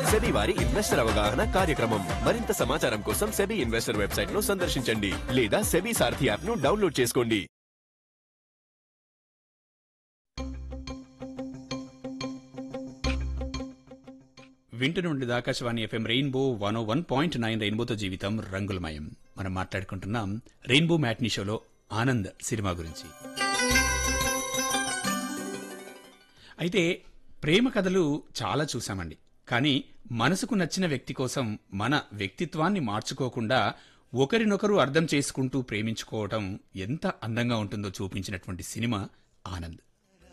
SEBI వారి investor అవగాహన కార్యక్రమం మరింత సమాచారం కోసం సెబీ ఇన్వెస్టర్ వెబ్సైట్ ను సందర్శించండి లేదా సెబీ సారథి యాప్ ను డౌన్లోడ్ చేసుకోండి వింటున్న Akashvani FM rainbow one O one point nine రెయిన్బోతో జీవితం రంగులమయం మనం మాట్లాడుకుంటున్నాం రెయిన్బో మ్యాట్నీ షోలో ఆనంద్ సినిమా గురించి అయితే ప్రేమ కథలు చాలా చూసామండి కానీ మనసుకు నచ్చిన వ్యక్తి కోసం మన వ్యక్తిత్వాన్ని మార్చుకోకుండా ఒకరినొకరు అర్థం చేసుకుంటూ ప్రేమించుకోవటం ఎంత అందంగా ఉంటుందో చూపించినటువంటి సినిమా ఆనంద్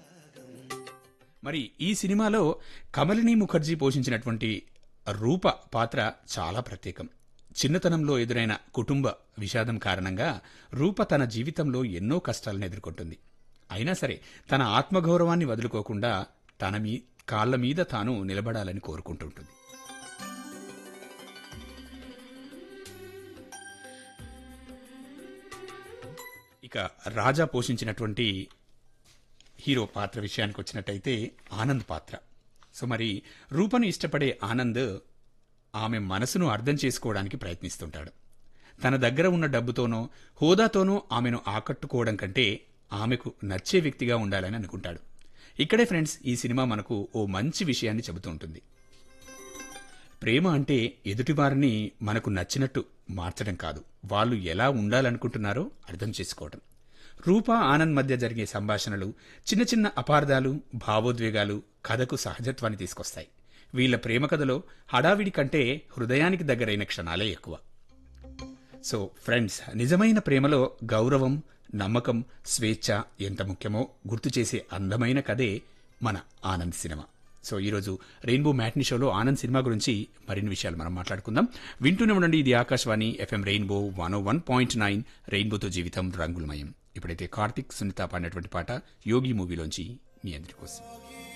మరి ఈ సినిమాలో కమలిని ముఖర్జీ పోషించినటువంటి రూప పాత్ర చాలా ప్రత్యేకం చిన్నతనంలో ఎదురైన కుటుంబ విషాదం కారణంగా రూప తన జీవితంలో ఎన్నో కష్టాలను ఎదుర్కొంటుంది అయినా సరే తన ఆత్మగౌరవాన్ని వదులుకోకుండా తన మీ కాళ్ల మీద తాను నిలబడాలని కోరుకుంటుంటుంది ఇక రాజా పోషించినటువంటి హీరో పాత్ర విషయానికి వచ్చినట్టయితే ఆనంద్ పాత్ర సో మరి రూపను ఇష్టపడే ఆనంద్ ఆమె మనసును అర్థం చేసుకోవడానికి ప్రయత్నిస్తుంటాడు తన దగ్గర ఉన్న డబ్బుతోనో హోదాతోనో ఆమెను ఆకట్టుకోవడం కంటే ఆమెకు నచ్చే వ్యక్తిగా ఉండాలని అనుకుంటాడు ఇక్కడే ఫ్రెండ్స్ ఈ సినిమా మనకు ఓ మంచి విషయాన్ని చెబుతూ ఉంటుంది ప్రేమ అంటే ఎదుటివారిని మనకు నచ్చినట్టు మార్చడం కాదు వాళ్ళు ఎలా ఉండాలనుకుంటున్నారో అర్థం చేసుకోవడం రూపా ఆనంద్ మధ్య జరిగే సంభాషణలు చిన్న చిన్న అపార్థాలు భావోద్వేగాలు కథకు సహజత్వాన్ని తీసుకొస్తాయి వీళ్ళ ప్రేమ కథలో హడావిడి కంటే హృదయానికి దగ్గరైన క్షణాలే ఎక్కువ సో ఫ్రెండ్స్ నిజమైన ప్రేమలో గౌరవం నమ్మకం స్వేచ్ఛ ఎంత ముఖ్యమో గుర్తు చేసే అందమైన కథే మన ఆనంద్ సినిమా సో ఈరోజు రెయిన్బో మ్యాట్ని షోలో ఆనంద్ సినిమా గురించి మరిన్ని విషయాలు మనం మాట్లాడుకుందాం వింటూనే ఉండండి ఇది Akashvani FM rainbow one one point nine రెయిన్బోతో జీవితం రంగులమయం ఇప్పుడైతే కార్తిక్ సునీత పాడినటువంటి పాట యోగి మూవీలోంచి మీ అందరి కోసం